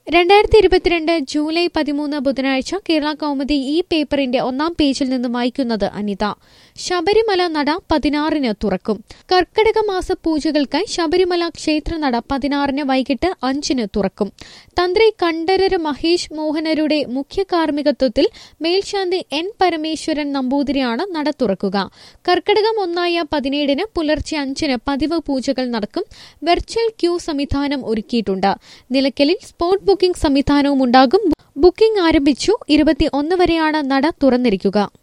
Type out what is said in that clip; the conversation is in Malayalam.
രണ്ടായിരത്തി ഇരുപത്തിരണ്ട് ജൂലൈ പതിമൂന്ന് ബുധനാഴ്ച കേരള കൗമുദി ഈ പേപ്പറിന്റെ ഒന്നാം പേജിൽ നിന്ന് വായിക്കുന്നത് അനിത ശബരിമല നട പതിനാറിന് തുറക്കും കർക്കിടക മാസ പൂജകൾക്കായി ശബരിമല ക്ഷേത്രനട പതിനാറിന് വൈകിട്ട് അഞ്ചിന് തുറക്കും തന്ത്രി കണ്ഠരര് മഹേഷ് മോഹനരുടെ മുഖ്യ കാർമ്മികത്വത്തിൽ മേൽശാന്തി എൻ പരമേശ്വരൻ നമ്പൂതിരിയാണ് നട തുറക്കുക കർക്കിടകം ഒന്നായ പതിനേഴിന് പുലർച്ചെ അഞ്ചിന് പതിവ് പൂജകൾ നടക്കും വെർച്വൽ ക്യൂ സംവിധാനം ഒരുക്കിയിട്ടുണ്ട് നിലയ്ക്കലിൽ സ്പോട്ട് ബുക്കിംഗ് സംവിധാനവും ഉണ്ടാകും ബുക്കിംഗ് ആരംഭിച്ചു ഇരുപത്തി ഒന്ന് വരെയാണ് നട തുറന്നിരിക്കുക